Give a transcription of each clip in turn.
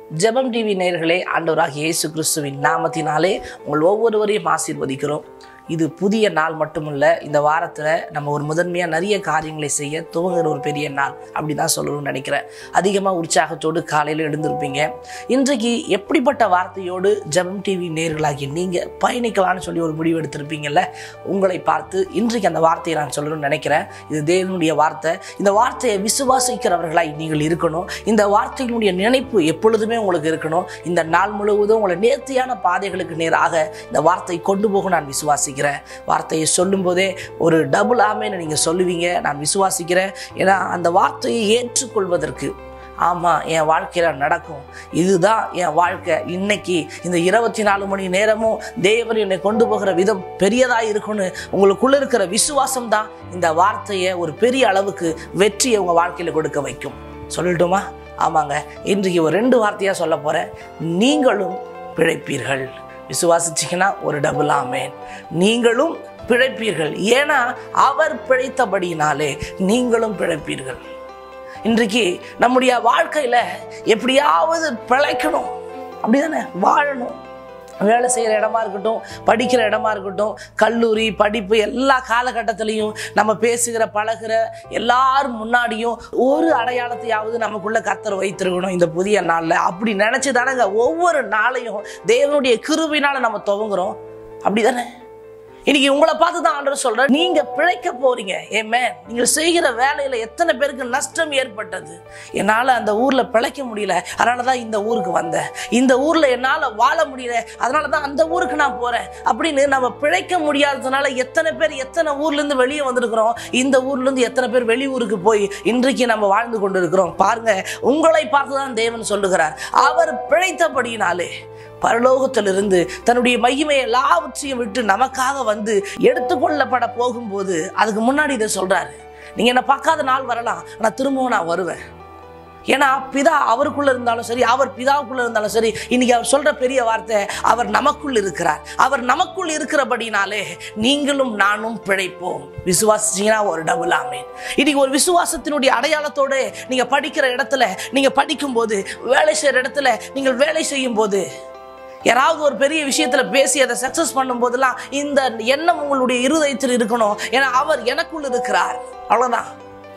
ஜெபம் டிவி நேயர்களே ஆண்டவராகிய இயேசு கிறிஸ்துவின் நாமத்தினாலே உங்கள் ஒவ்வொருவரையும் ஆசீர்வதிக்கிறோம் இது புதிய நாள் மட்டுமல்ல இந்த வாரத்தில் நம்ம ஒரு முதன்மையாக நிறைய காரியங்களை செய்ய துவங்குற ஒரு பெரிய நாள் அப்படி தான் சொல்லணும்னு நினைக்கிறேன் அதிகமாக உற்சாகத்தோடு காலையில் எழுந்திருப்பீங்க இன்றைக்கு எப்படிப்பட்ட வார்த்தையோடு ஜெபம் டிவி நேர்களாகி நீங்கள் பயணிக்கலாம்னு சொல்லி ஒரு முடிவு எடுத்திருப்பீங்கல்ல உங்களை பார்த்து இன்றைக்கு அந்த வார்த்தையை நான் சொல்லணும்னு நினைக்கிறேன் இது தேவனுடைய வார்த்தை இந்த வார்த்தையை விசுவாசிக்கிறவர்களாய் நீங்கள் இருக்கணும் இந்த வார்த்தையினுடைய நினைப்பு எப்பொழுதுமே உங்களுக்கு இருக்கணும் இந்த நாள் முழுவதும் உங்களை நேர்த்தியான பாதைகளுக்கு நேராக இந்த வார்த்தை கொண்டு போக நான் விசுவாசிக்கிறேன் வார்த்தையை சொல்லும்போதே ஒரு டபுள் ஆமேன்னு நீங்கள் சொல்லுவீங்க நான் விசுவாசிக்கிறேன் ஏன்னா அந்த வார்த்தையை ஏற்றுக்கொள்வதற்கு ஆமாம் என் வாழ்க்கையில் நடக்கும் இதுதான் என் வாழ்க்கை இன்னைக்கு இந்த இருபத்தி நாலு மணி நேரமும் தேவன் என்னை கொண்டு போகிற விதம் பெரியதாக இருக்கும்னு உங்களுக்குள்ள இருக்கிற விசுவாசம் தான் இந்த வார்த்தையை ஒரு பெரிய அளவுக்கு வெற்றியை உங்கள் வாழ்க்கையில் கொடுக்க வைக்கும் சொல்லட்டுமா ஆமாங்க இன்றைக்கு ஒரு ரெண்டு வார்த்தையாக சொல்ல போகிறேன் நீங்களும் பிழைப்பீர்கள் விசுவாசிச்சிங்கன்னா ஒரு டபுள் ஆமேன் நீங்களும் பிழைப்பீர்கள் ஏன்னா அவர் பிழைத்தபடியினாலே நீங்களும் பிழைப்பீர்கள் இன்றைக்கு நம்முடைய வாழ்க்கையில் எப்படியாவது பிழைக்கணும் அப்படிதானே வாழணும் வேலை செய்கிற இடமா இருக்கட்டும் படிக்கிற இடமா இருக்கட்டும் கல்லூரி படிப்பு எல்லா காலகட்டத்திலையும் நம்ம பேசுகிற பழகுற எல்லாரும் முன்னாடியும் ஒரு அடையாளத்தையாவது நமக்குள்ள கத்தர் வைத்திருக்கணும் இந்த புதிய நாளில் அப்படி நினச்சி தானங்க ஒவ்வொரு நாளையும் தேவனுடைய கிருபினால நம்ம துவங்குறோம் அப்படி தானே இன்னைக்கு உங்களை பார்த்து தான் ஆண்டவர் சொல்றேன் நீங்க பிழைக்க போறீங்க ஏமே நீங்கள் செய்கிற வேலையில எத்தனை பேருக்கு நஷ்டம் ஏற்பட்டது என்னால அந்த ஊர்ல பிழைக்க முடியல அதனால தான் இந்த ஊருக்கு வந்தேன் இந்த ஊர்ல என்னால வாழ முடியல அதனால தான் அந்த ஊருக்கு நான் போறேன் அப்படின்னு நம்ம பிழைக்க முடியாததுனால எத்தனை பேர் எத்தனை ஊர்ல இருந்து வெளியே வந்திருக்கிறோம் இந்த ஊர்ல இருந்து எத்தனை பேர் வெளியூருக்கு போய் இன்றைக்கு நம்ம வாழ்ந்து கொண்டிருக்கிறோம் பாருங்க உங்களை பார்த்து தான் தேவன் சொல்லுகிறார் அவர் பிழைத்தபடியினாலே பரலோகத்திலிருந்து தன்னுடைய மகிமை எல்லாவற்றையும் விட்டு நமக்காக வந்து எடுத்துக்கொள்ளப்பட போகும்போது அதுக்கு முன்னாடி இதை சொல்றாரு நீங்க என்ன பார்க்காத நாள் வரலாம் நான் திரும்பவும் நான் வருவேன் ஏன்னா பிதா அவருக்குள்ள இருந்தாலும் சரி அவர் பிதாவுக்குள்ள இருந்தாலும் சரி இன்னைக்கு அவர் சொல்ற பெரிய வார்த்தை அவர் நமக்குள் இருக்கிறார் அவர் நமக்குள் இருக்கிறபடினாலே நீங்களும் நானும் பிழைப்போம் விசுவாசிச்சீங்கன்னா ஒரு டபுள் ஆமேன் இன்னைக்கு ஒரு விசுவாசத்தினுடைய அடையாளத்தோடு நீங்க படிக்கிற இடத்துல நீங்க படிக்கும்போது வேலை செய்யற இடத்துல நீங்கள் வேலை செய்யும் போது யாராவது ஒரு பெரிய விஷயத்துல பேசி அதை சக்சஸ் பண்ணும் போதெல்லாம் இந்த எண்ணம் உங்களுடைய இருதயத்தில் இருக்கணும் ஏன்னா அவர் எனக்குள் இருக்கிறார் அவ்வளவுதான்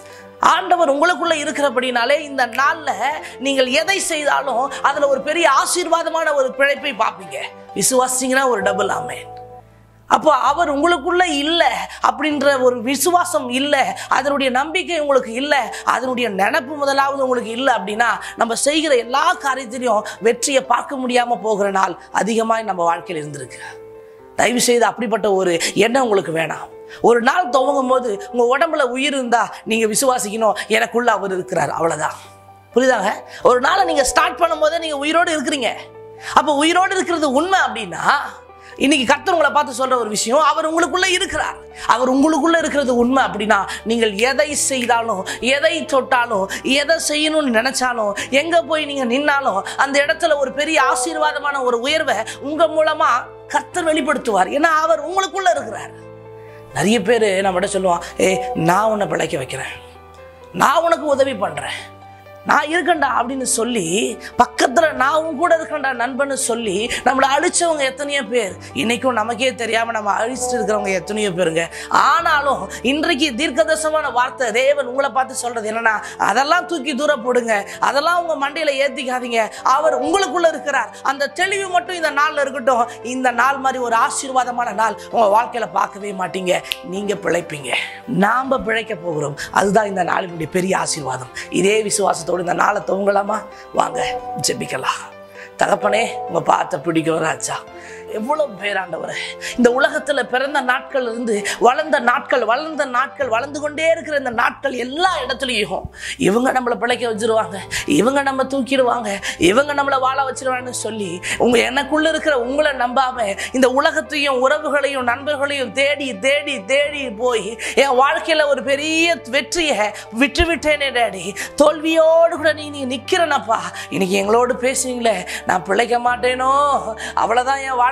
ஆண்டவர் உங்களுக்குள்ள இருக்கிறபடினாலே இந்த நாள்ல நீங்கள் எதை செய்தாலும் அதுல ஒரு பெரிய ஆசீர்வாதமான ஒரு பிழைப்பை பார்ப்பீங்க விசுவாசிங்கன்னா ஒரு டபுள் ஆமேன் அப்போ அவர் உங்களுக்குள்ள இல்லை அப்படின்ற ஒரு விசுவாசம் இல்லை அதனுடைய நம்பிக்கை உங்களுக்கு இல்லை அதனுடைய நினப்பு முதலாவது உங்களுக்கு இல்லை அப்படின்னா நம்ம செய்கிற எல்லா காரியத்திலையும் வெற்றியை பார்க்க முடியாம போகிற நாள் அதிகமாக நம்ம வாழ்க்கையில் இருந்திருக்கு தயவு செய்து அப்படிப்பட்ட ஒரு எண்ணம் உங்களுக்கு வேணாம் ஒரு நாள் துவங்கும் போது உங்க உடம்புல உயிர் இருந்தா நீங்க விசுவாசிக்கணும் எனக்குள்ள அவர் இருக்கிறார் அவ்வளவுதான் புரியுதாங்க ஒரு நாளை நீங்க ஸ்டார்ட் பண்ணும்போதே நீங்க உயிரோடு இருக்கிறீங்க அப்போ உயிரோடு இருக்கிறது உண்மை அப்படின்னா இன்னைக்கு கர்த்தர் உங்களை பார்த்து சொல்ற ஒரு விஷயம் அவர் உங்களுக்குள்ள இருக்கிறார் அவர் உங்களுக்குள்ள இருக்கிறது உண்மை அப்படின்னா நீங்கள் எதை செய்தாலும் எதை தொட்டாலும் எதை செய்யணும்னு நினைச்சாலும் எங்க போய் நீங்க நின்னாலும் அந்த இடத்துல ஒரு பெரிய ஆசீர்வாதமான ஒரு உயர்வை உங்க மூலமா கர்த்தர் வெளிப்படுத்துவார் ஏன்னா அவர் உங்களுக்குள்ள இருக்கிறார் நிறைய பேர் நம்மகிட்ட சொல்லுவான் ஏ நான் உன்னை பிழைக்க வைக்கிறேன் நான் உனக்கு உதவி பண்றேன் நான் இருக்கேன்டா அப்படின்னு சொல்லி பக்கத்துல நான் உன் கூட இருக்கேன்டா நண்பன்னு சொல்லி நம்மளை அழிச்சவங்க எத்தனையோ பேர் இன்னைக்கும் நமக்கே தெரியாம நம்ம அழிச்சிட்டு இருக்கிறவங்க எத்தனையோ பேருங்க ஆனாலும் இன்றைக்கு தீர்க்கதர்சமான வார்த்தை தேவன் உங்களை பார்த்து சொல்றது என்னன்னா அதெல்லாம் தூக்கி தூர போடுங்க அதெல்லாம் உங்க மண்டையில ஏத்திக்காதீங்க அவர் உங்களுக்குள்ள இருக்கிறார் அந்த தெளிவு மட்டும் இந்த நாள்ல இருக்கட்டும் இந்த நாள் மாதிரி ஒரு ஆசீர்வாதமான நாள் உங்க வாழ்க்கையில பார்க்கவே மாட்டீங்க நீங்க பிழைப்பீங்க நாம பிழைக்க போகிறோம் அதுதான் இந்த நாளினுடைய பெரிய ஆசீர்வாதம் இதே விசுவாசத்தோடு இந்த நாளை துவங்கலாமா வாங்க ஜெபிக்கலாம் தகப்பனே உங்க பார்த்த பிடிக்கும் ராஜா எவ்வளவு பேராண்டவர் இந்த உலகத்துல பிறந்த நாட்கள் இருந்து வளர்ந்த நாட்கள் வளர்ந்த நாட்கள் வளர்ந்து கொண்டே இருக்கிற இந்த நாட்கள் எல்லா இடத்துலையும் இவங்க நம்மளை பிழைக்க வச்சிருவாங்க இவங்க நம்ம தூக்கிடுவாங்க இவங்க நம்மளை வாழ வச்சிருவாங்கன்னு சொல்லி உங்க எனக்குள்ள இருக்கிற உங்களை நம்பாம இந்த உலகத்தையும் உறவுகளையும் நண்பர்களையும் தேடி தேடி தேடி போய் என் வாழ்க்கையில ஒரு பெரிய வெற்றியை விட்டு விட்டேனே டேடி தோல்வியோடு கூட நீ நீ நிக்கிறனப்பா இன்னைக்கு எங்களோடு பேசுறீங்களே நான் பிழைக்க மாட்டேனோ அவ்வளவுதான் என் வாழ்க்கை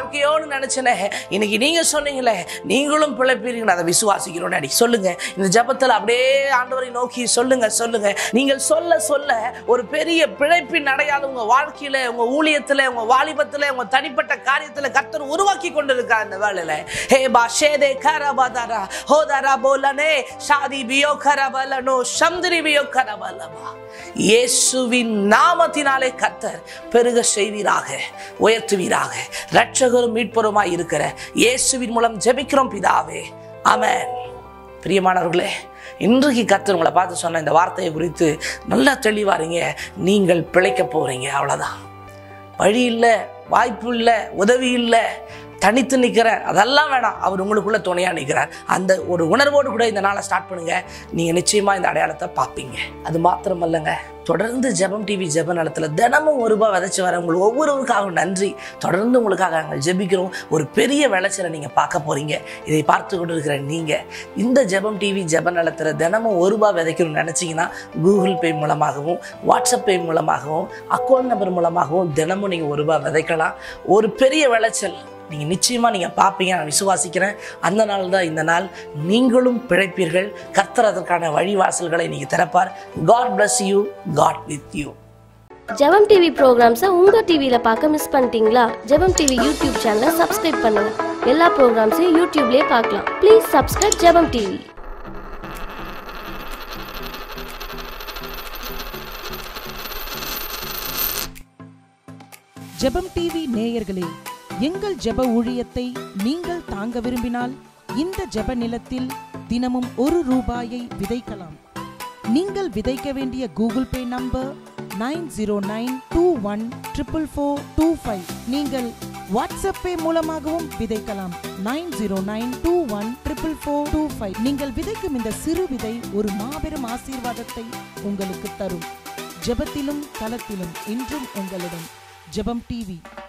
வாழ்க்கையோன்னு நினைச்சனே இன்னைக்கு நீங்க சொன்னீங்களே நீங்களும் பிழைப்பீர்கள் அதை விசுவாசிக்கிறோம் அடி சொல்லுங்க இந்த ஜெபத்துல அப்படியே ஆண்டவரை நோக்கி சொல்லுங்க சொல்லுங்க நீங்கள் சொல்ல சொல்ல ஒரு பெரிய பிழைப்பின் அடையாளம் உங்க வாழ்க்கையில உங்க ஊழியத்துல உங்க வாலிபத்துல உங்க தனிப்பட்ட காரியத்துல கர்த்தர் உருவாக்கி கொண்டிருக்கார் இந்த வேளையில ஹே பா ஷேதே கரபதரா ஹோதரா போலனே ஷாதி பியோ கரபலனோ சந்திரி பியோ கரபலபா இயேசுவின் நாமத்தினாலே கர்த்தர் பெருக செய்வீராக உயர்த்துவீராக இரட்சகரும் மீட்பருமாய் இருக்கிற இயேசுவின் மூலம் ஜெபிக்கிறோம் பிதாவே ஆமென் பிரியமானவர்களே இன்றைக்கு கர்த்தர் உங்களை பார்த்து சொன்ன இந்த வார்த்தையை குறித்து நல்லா தெளிவாருங்க நீங்கள் பிழைக்க போறீங்க அவ்வளோதான் வழி இல்லை வாய்ப்பு இல்லை உதவி இல்லை தனித்து நிற்கிறேன் அதெல்லாம் வேணாம் அவர் உங்களுக்குள்ள துணையாக நிற்கிறார் அந்த ஒரு உணர்வோடு கூட இந்த நாளை ஸ்டார்ட் பண்ணுங்க நீங்கள் நிச்சயமாக இந்த அடையாளத்தை பார்ப்பீங்க அது மாத்திரம் இல்லைங்க தொடர்ந்து ஜெபம் டிவி ஜெப நிலத்தில் தினமும் ஒரு ரூபாய் விதைச்சு வர உங்களுக்கு ஒவ்வொருவருக்காகவும் நன்றி தொடர்ந்து உங்களுக்காக நாங்கள் ஜெபிக்கிறோம் ஒரு பெரிய விளைச்சலை நீங்கள் பார்க்க போகிறீங்க இதை பார்த்து கொண்டு இருக்கிற நீங்கள் இந்த ஜெபம் டிவி ஜெப நிலத்தில் தினமும் ஒரு ரூபாய் விதைக்கணும்னு நினச்சிங்கன்னா கூகுள் பே மூலமாகவும் வாட்ஸ்அப் பே மூலமாகவும் அக்கௌண்ட் நம்பர் மூலமாகவும் தினமும் நீங்கள் ஒரு ரூபாய் விதைக்கலாம் ஒரு பெரிய விளைச்சல் நீங்கள் நிச்சயமாக நீங்கள் பார்ப்பீங்க நான் விசுவாசிக்கிறேன் அந்த நாள் தான் இந்த நாள் நீங்களும் பிழைப்பீர்கள் கர்த்தர் அதற்கான வழிவாசல்களை நீங்கள் திறப்பார் God bless you God with you Jebam TV ப்ரோக்ராம்ஸை உங்கள் டிவியில் பார்க்க மிஸ் பண்ணிட்டீங்களா ஜெபம் டிவி யூடியூப் சேனலை சப்ஸ்கிரைப் பண்ணுங்க எல்லா ப்ரோக்ராம்ஸையும் யூடியூப்லேயே பார்க்கலாம் please subscribe Jebam TV Jebam TV நேயர்களே எங்கள் ஜெப ஊழியத்தை நீங்கள் தாங்க விரும்பினால் இந்த ஜெப நிலத்தில் தினமும் ஒரு ரூபாயை விதைக்கலாம் நீங்கள் விதைக்க வேண்டிய Google Pay number nine zero nine two one triple four two five நீங்கள் வாட்ஸ்அப் பே மூலமாகவும் விதைக்கலாம் nine zero nine two one triple four two five நீங்கள் விதைக்கும் இந்த சிறு விதை ஒரு மாபெரும் ஆசீர்வாதத்தை உங்களுக்கு தரும் ஜெபத்திலும் களத்திலும் இன்றும் உங்களுடன் ஜெபம் டிவி